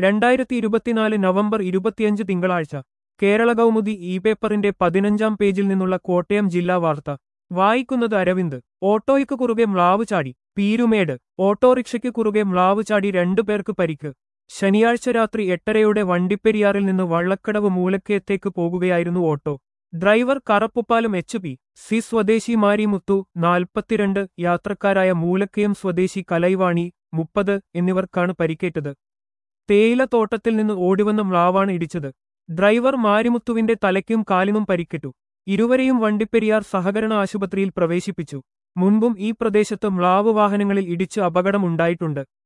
രണ്ടായിരത്തി ഇരുപത്തിനാല് നവംബർ ഇരുപത്തിയഞ്ച് തിങ്കളാഴ്ച കേരള കൗമുദി ഇ പേപ്പറിന്റെ പതിനഞ്ചാം പേജിൽ നിന്നുള്ള കോട്ടയം ജില്ലാ വാർത്ത വായിക്കുന്നത് അരവിന്ദ് ഓട്ടോയ്ക്ക് കുറുകെ മ്ലാവ് ചാടി പീരുമേട് ഓട്ടോറിക്ഷയ്ക്ക് കുറുകെ മ്ലാവ് ചാടി രണ്ടുപേർക്ക് പരിക്ക് ശനിയാഴ്ച രാത്രി എട്ടരയോടെ വണ്ടിപ്പെരിയാറിൽ നിന്ന് വള്ളക്കടവ് മൂലക്കയത്തേക്ക് പോകുകയായിരുന്നു auto driver Karappupalam H P C സ്വദേശി മാരിമുത്തു നാൽപ്പത്തിരണ്ട് യാത്രക്കാരായ മൂലക്കയം സ്വദേശി കലൈവാണി മുപ്പത് എന്നിവർക്കാണ് പരിക്കേറ്റത് തേയിലത്തോട്ടത്തിൽ നിന്ന് ഓടിവന്ന മ്ലാവാണ് ഇടിച്ചത് ഡ്രൈവർ മാരിമുത്തുവിന്റെ തലയ്ക്കും കാലിനും പരിക്കിട്ടു ഇരുവരെയും വണ്ടിപ്പെരിയാർ സഹകരണ ആശുപത്രിയിൽ പ്രവേശിപ്പിച്ചു മുൻപും ഈ പ്രദേശത്ത് മ്ലാവ് വാഹനങ്ങളിൽ ഇടിച്ച് അപകടമുണ്ടായിട്ടുണ്ട്